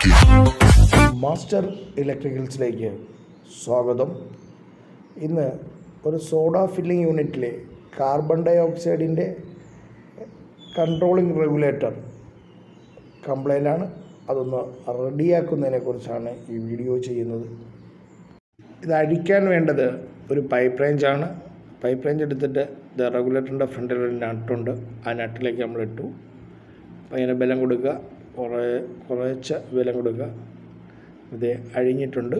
master ഇലക്ട്രിക്കൽസിലേക്ക് സ്വാഗതം ഇന്ന് ഒരു സോഡ ഫില്ലിംഗ് യൂണിറ്റിലെ കാർബൺ ഡൈ ഓക്സൈഡിൻ്റെ കൺട്രോളിംഗ് റെഗുലേറ്റർ കംപ്ലൈൻ്റ് ആണ് അതൊന്ന് റെഡിയാക്കുന്നതിനെ കുറിച്ചാണ് ഈ വീഡിയോ ചെയ്യുന്നത് ഇത് അഴിക്കാൻ വേണ്ടത് ഒരു പൈപ്പ് റേഞ്ചാണ് പൈപ്പ് റേഞ്ച് എടുത്തിട്ട് ഇത് റെഗുലേറ്ററിൻ്റെ ഫ്രണ്ടിൽ ഒരു നട്ടുണ്ട് ആ നട്ടിലേക്ക് നമ്മൾ ഇട്ടു അപ്പോൾ അതിന് ബലം കൊടുക്കുക കുറേ കുറേശ്ശെ ബലം കൊടുക്കുക ഇത് അഴിഞ്ഞിട്ടുണ്ട്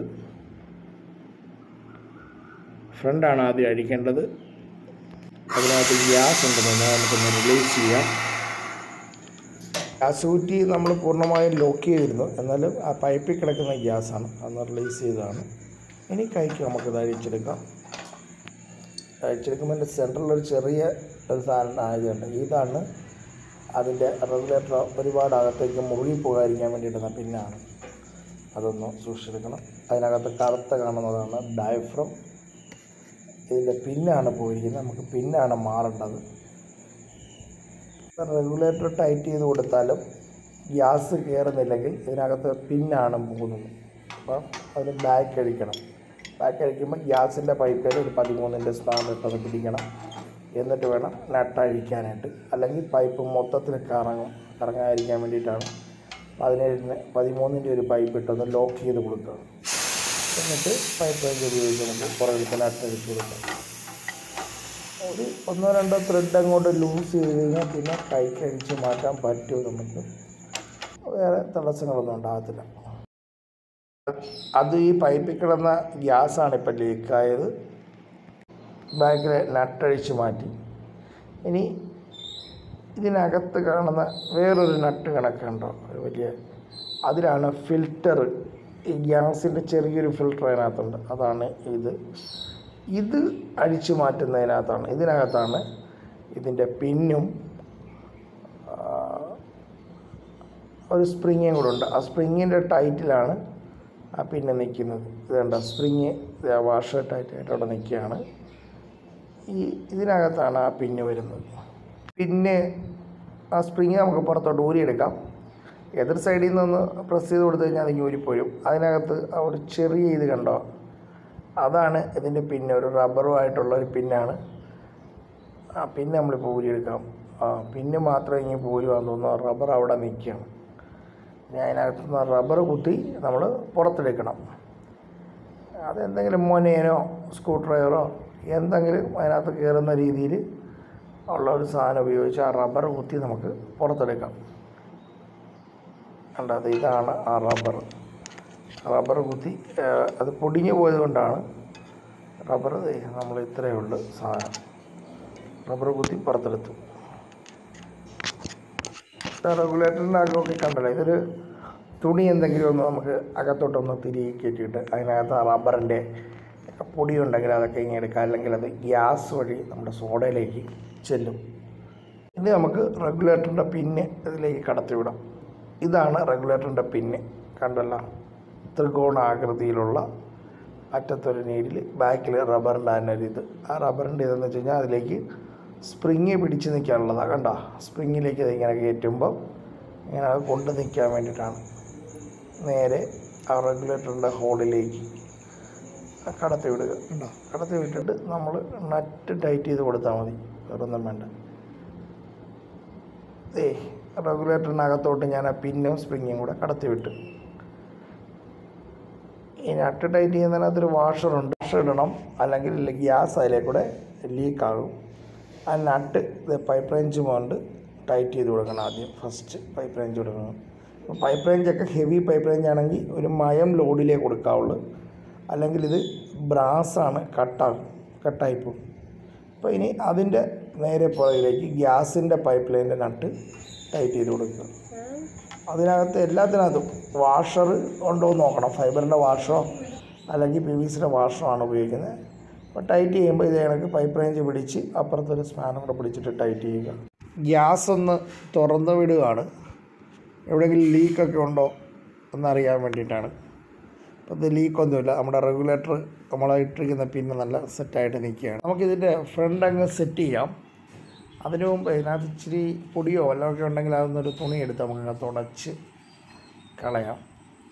ഫ്രണ്ടാണ് ആദ്യം അഴിക്കേണ്ടത് അതിനകത്ത് ഗ്യാസ് ഉണ്ടെന്ന് നമുക്കൊന്ന് റിലീസ് ചെയ്യാം ഗ്യാസ് കുറ്റി നമ്മൾ പൂർണ്ണമായും ലോക്ക് ചെയ്തിരുന്നു എന്നാലും ആ പൈപ്പിൽ കിടക്കുന്ന ഗ്യാസാണ് അന്ന് റിലീസ് ചെയ്തതാണ് ഇനി കൈക്ക് നമുക്കിത് അഴിച്ചെടുക്കാം അഴിച്ചെടുക്കുമ്പോൾ എൻ്റെ സെൻറ്ററിൽ ഒരു ചെറിയ ഒരു സാധനം ആയതുണ്ട് ഇതാണ് അതിൻ്റെ റെഗുലേറ്റർ ഒരുപാട് അകത്തേക്ക് മുറുകി പോകാതിരിക്കാൻ വേണ്ടിയിട്ടുള്ള പിന്നാണ് അതൊന്ന് സൂക്ഷിച്ചെടുക്കണം അതിനകത്ത് കറുത്ത കാണുന്നതാണ് ഡയഫ്രം ഇതിൻ്റെ പിന്നാണ് പോയിരിക്കുന്നത് നമുക്ക് പിന്നാണ് മാറേണ്ടത് റെഗുലേറ്റർ ടൈറ്റ് ചെയ്ത് കൊടുത്താലും ഗ്യാസ് കയറുന്നില്ലെങ്കിൽ ഇതിനകത്ത് പിന്നാണ് പോകുന്നത് അപ്പം അതിന് ബാക്ക് അഴിക്കണം ബാക്ക് അഴിക്കുമ്പോൾ ഗ്യാസിൻ്റെ പൈപ്പിൽ ഒരു പതിമൂന്നിൻ്റെ സ്പാൻ ഇട്ടത് പിടിക്കണം എന്നിട്ട് വേണം നട്ട് അഴിക്കാനായിട്ട് അല്ലെങ്കിൽ പൈപ്പ് മൊത്തത്തിൽ കറങ്ങും കറങ്ങാതിരിക്കാൻ വേണ്ടിയിട്ടാണ് പതിനേഴിന് പതിമൂന്നിൻ്റെ ഒരു പൈപ്പ് ഇട്ടൊന്ന് ലോക്ക് ചെയ്ത് കൊടുക്കുക എന്നിട്ട് പൈപ്പ് റേഞ്ച് ഉപയോഗിച്ച് നമുക്ക് പുറകിലത്തെ നട്ട് അഴിച്ച് കൊടുക്കാം ഒരു ഒന്നോ രണ്ടോ ത്രെഡ് അങ്ങോട്ട് ലൂസ് ചെയ്ത് കഴിഞ്ഞാൽ പിന്നെ കൈക്ക് അഴിച്ച് മാറ്റാൻ പറ്റുമോ നമുക്ക് വേറെ തടസ്സങ്ങളൊന്നും ഉണ്ടാകത്തില്ല അത് ഈ പൈപ്പിൽ കിടന്ന ഗ്യാസാണ് ഇപ്പം ലീക്കായത് ബാക്കിൽ നട്ടഴിച്ച് മാറ്റി ഇനി ഇതിനകത്ത് കാണുന്ന വേറൊരു നട്ട് കണക്കുണ്ടോ ഒരു വലിയ അതിലാണ് ഫിൽറ്റർ ഈ ഗ്യാസിൻ്റെ ചെറിയൊരു ഫിൽറ്റർ അതിനകത്തുണ്ട് അതാണ് ഇത് ഇത് അഴിച്ചു മാറ്റുന്നതിനകത്താണ് ഇതിനകത്താണ് ഇതിൻ്റെ പിന്നും ആ, ഒരു സ്പ്രിങ്ങും കൂടെ ഉണ്ട് ആ സ്പ്രിങ്ങിൻ്റെ ടൈറ്റിലാണ് ആ പിന്നെ നിൽക്കുന്നത് ഇത് കണ്ട സ്പ്രിങ് വാഷർ ടൈറ്റായിട്ട് അവിടെ നിൽക്കുകയാണ് ഈ ഇതിനകത്താണ് ആ പിന്ന് വരുന്നത് പിന്നെ ആ സ്പ്രിങ് നമുക്ക് പുറത്തോട്ട് ഊരിയെടുക്കാം എതിർ സൈഡിൽ നിന്ന് പ്രസ് ചെയ്ത് കൊടുത്തു കഴിഞ്ഞാൽ അതിങ്ങ് ഊരിപ്പോരും അതിനകത്ത് ആ ഒരു ചെറിയ ഇത് കണ്ടോ അതാണ് ഇതിൻ്റെ പിന്നെ ഒരു റബ്ബറുമായിട്ടുള്ള ഒരു പിന്നാണ് ആ പിന്നെ നമ്മളിപ്പോൾ ഊരിയെടുക്കാം ആ പിന്നെ മാത്രമേ ഇങ്ങനെ പോരുവാന്ന് തോന്നുന്നു റബ്ബർ അവിടെ നിൽക്കുകയാണ് ഇനി അതിനകത്ത് നിന്ന് റബ്ബർ കുത്തി നമ്മൾ പുറത്തെടുക്കണം അതെന്തെങ്കിലും മൊനേനോ സ്ക്രൂ ഡ്രൈവറോ എന്തെങ്കിലും അതിനകത്ത് കയറുന്ന രീതിയിൽ ഉള്ള ഒരു സാധനം ഉപയോഗിച്ച് ആ റബ്ബർ കുത്തി നമുക്ക് പുറത്തെടുക്കാം കണ്ടത് ഇതാണ് ആ റബ്ബർ റബ്ബർ കുത്തി ആ, അത് പൊടിഞ്ഞു പോയത് കൊണ്ടാണ് റബ്ബർ നമ്മൾ ഇത്രയേ ഉള്ളൂ സാധനം റബ്ബർ കുത്തി പുറത്തെടുത്തു റെഗുലേറ്ററിൻ്റെ അകമൊക്കെ കണ്ടല്ലോ ഇതൊരു തുണി എന്തെങ്കിലും ഒന്ന് നമുക്ക് അകത്തോട്ടൊന്ന് തിരികെ കയറ്റിയിട്ട് അതിനകത്ത് ആ റബ്ബറിൻ്റെ പൊടി ഉണ്ടെങ്കിൽ അതൊക്കെ ഇങ്ങനെ എടുക്കാം അല്ലെങ്കിൽ അത് ഗ്യാസ് വഴി നമ്മുടെ സോഡയിലേക്ക് ചെല്ലും ഇനി നമുക്ക് റെഗുലേറ്ററിൻ്റെ പിന്ന് ഇതിലേക്ക് കടത്തിവിടാം ഇതാണ് റെഗുലേറ്ററിൻ്റെ പിന്ന് കണ്ടല്ലോ ത്രികോണാകൃതിയിലുള്ള അറ്റത്തൊരു നീഡിൽ ബാക്കിൽ റബ്ബറിൻ്റെ തന്നെ ഒരു ഇത് ആ റബ്ബറിൻ്റെ ഇതെന്ന് വെച്ച് കഴിഞ്ഞാൽ അതിലേക്ക് സ്പ്രിങ് പിടിച്ച് നിൽക്കാനുള്ളതാണ് കണ്ടോ സ്പ്രിങ്ങിലേക്ക് ഇത് ഇങ്ങനെ കയറ്റുമ്പോൾ ഇങ്ങനെ അത് കൊണ്ട് നിൽക്കാൻ വേണ്ടിയിട്ടാണ് നേരെ ആ റെഗുലേറ്ററിൻ്റെ ഹോളിലേക്ക് കടത്തി വിടുക കണ്ടോ കടത്തി വിട്ടിട്ട് നമ്മൾ നട്ട് ടൈറ്റ് ചെയ്ത് കൊടുത്താൽ മതി വേറൊന്നും വേണ്ട ഏ റെഗുലേറ്ററിനകത്തോട്ട് ഞാൻ ആ പിന്നും സ്പ്രിങ്ങും കൂടെ കടത്തി വിട്ടു ഈ നട്ട് ടൈറ്റ് ചെയ്യുന്നതിനകത്തൊരു വാഷറുണ്ട് വാഷർ ഇടണം അല്ലെങ്കിൽ ഗ്യാസ് അതിലേക്കൂടെ ലീക്കാകും ആ നട്ട് ഇത് പൈപ്പ് റേഞ്ച് കൊണ്ട് ടൈറ്റ് ചെയ്ത് കൊടുക്കണം ആദ്യം ഫസ്റ്റ് പൈപ്പ് റേഞ്ച് കൊടുക്കണം അപ്പോൾ പൈപ്പ് റേഞ്ചൊക്കെ ഹെവി പൈപ്പ് റേഞ്ച് ആണെങ്കിൽ ഒരു മയം ലോഡിലേ കൊടുക്കാവുള്ളൂ അല്ലെങ്കിൽ ഇത് ബ്രാസാണ് കട്ടാകും കട്ടായി പോകും അപ്പോൾ ഇനി അതിൻ്റെ നേരെ പുറകിലേക്ക് ഗ്യാസിൻ്റെ പൈപ്പ് ലൈനിൻ്റെ നട്ട് ടൈറ്റ് ചെയ്ത് കൊടുക്കുക അതിനകത്ത് എല്ലാത്തിനകത്തും വാഷർ ഉണ്ടോ എന്ന് നോക്കണം ഫൈബറിൻ്റെ വാഷറോ അല്ലെങ്കിൽ പി വി സിയുടെ വാഷറോ ആണ് ഉപയോഗിക്കുന്നത് അപ്പോൾ ടൈറ്റ് ചെയ്യുമ്പോൾ ഇത് കണക്ക് പൈപ്പ് റേഞ്ച് പിടിച്ച് അപ്പുറത്തൊരു സ്പാനർ കൂടെ പിടിച്ചിട്ട് ടൈറ്റ് ചെയ്യുക ഗ്യാസ് ഒന്ന് തുറന്നു വിടുകയാണ് എവിടെയെങ്കിലും ലീക്കൊക്കെ ഉണ്ടോ എന്നറിയാൻ വേണ്ടിയിട്ടാണ് അപ്പോൾ ഇത് ലീക്കൊന്നുമില്ല നമ്മുടെ റെഗുലേറ്റർ നമ്മൾ ഇട്ടിരിക്കുന്ന പിന്നെ നല്ല സെറ്റായിട്ട് നിൽക്കുകയാണ് നമുക്കിതിൻ്റെ ഫ്രണ്ട് അങ്ങ് സെറ്റ് ചെയ്യാം അതിനു മുമ്പ് ഇതിനകത്ത് ഇച്ചിരി പൊടിയോ വല്ലതൊക്കെ ഉണ്ടെങ്കിൽ അതൊന്നൊരു തുണി എടുത്ത് നമുക്ക് തുടച്ച് കളയാം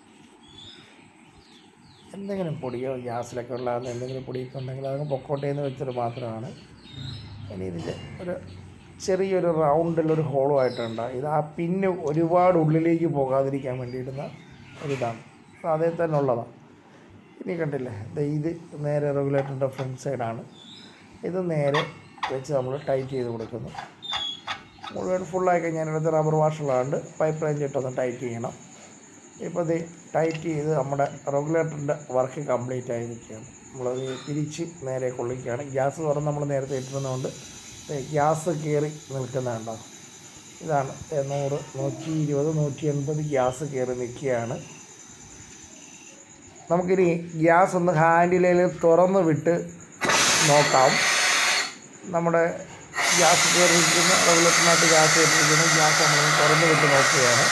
എന്തെങ്കിലും പൊടിയോ ഗ്യാസിലൊക്കെ ഉള്ള എന്തെങ്കിലും പൊടിയൊക്കെ ഉണ്ടെങ്കിൽ അതൊക്കെ പൊക്കോട്ടെ എന്ന് വെച്ചിട്ട് മാത്രമാണ് ഇനി ഇതിൻ്റെ ഒരു ചെറിയൊരു റൗണ്ടിലൊരു ഹോളും ആയിട്ടുണ്ട് ഇത് ആ പിന്ന് ഒരുപാട് ഉള്ളിലേക്ക് പോകാതിരിക്കാൻ വേണ്ടിയിടുന്ന ഒരിതാണ് അത് അതേ തന്നെ ഉള്ളതാണ് ഇനി കണ്ടില്ലേ ദേ ഇത് നേരെ റെഗുലേറ്ററിൻ്റെ ഫ്രണ്ട് സൈഡാണ് ഇത് നേരെ വെച്ച് നമ്മൾ ടൈറ്റ് ചെയ്ത് കൊടുക്കുന്നു മുഴുവൻ ഫുള്ളായി കഴിഞ്ഞാൽ അടുത്ത് റബ്ബർ വാഷുള്ളതുകൊണ്ട് പൈപ്പ് റേഞ്ച് ഇട്ടൊന്ന് ടൈറ്റ് ചെയ്യണം ഇപ്പോൾ ഇത് ടൈറ്റ് ചെയ്ത് നമ്മുടെ റെഗുലേറ്ററിൻ്റെ വർക്ക് കംപ്ലീറ്റ് ആയി നിൽക്കുകയാണ് നമ്മളത് തിരിച്ച് നേരെ കൊള്ളിക്കുകയാണ് ഗ്യാസ് തുറന്ന് നമ്മൾ നേരത്തെ ഇട്ടിരുന്നതുകൊണ്ട് ദേ ഗ്യാസ് കയറി നിൽക്കുന്നുണ്ടോ ഇതാണ് ദേ നൂറ് നൂറ്റി ഇരുപത് നൂറ്റി എൺപത് ഗ്യാസ് കയറി നിൽക്കുകയാണ് നമുക്കിനി ഗ്യാസ് ഒന്ന് ഹാൻഡിലേൽ തുറന്ന് വിട്ട് നോക്കാം നമ്മുടെ ഗ്യാസ് കയറിയിരിക്കുന്ന റെഗുലേറ്ററിനകത്ത് ഗ്യാസ് കയറിയിരിക്കുന്ന ഗ്യാസ് നമ്മൾ തുറന്ന് വിട്ട് നോക്കുകയാണ്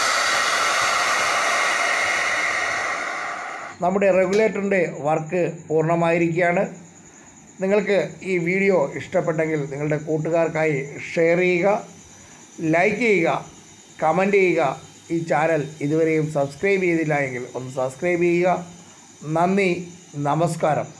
നമ്മുടെ റെഗുലേറ്ററിൻ്റെ വർക്ക് പൂർണ്ണമായിരിക്കുകയാണ് നിങ്ങൾക്ക് ഈ വീഡിയോ ഇഷ്ടപ്പെട്ടെങ്കിൽ നിങ്ങളുടെ കൂട്ടുകാർക്കായി ഷെയർ ചെയ്യുക ലൈക്ക് ചെയ്യുക കമൻറ്റ് ചെയ്യുക ഈ ചാനൽ ഇതുവരെയും സബ്സ്ക്രൈബ് ചെയ്തില്ല എങ്കിൽ ഒന്ന് സബ്സ്ക്രൈബ് ചെയ്യുക നന്ദി നമസ്കാരം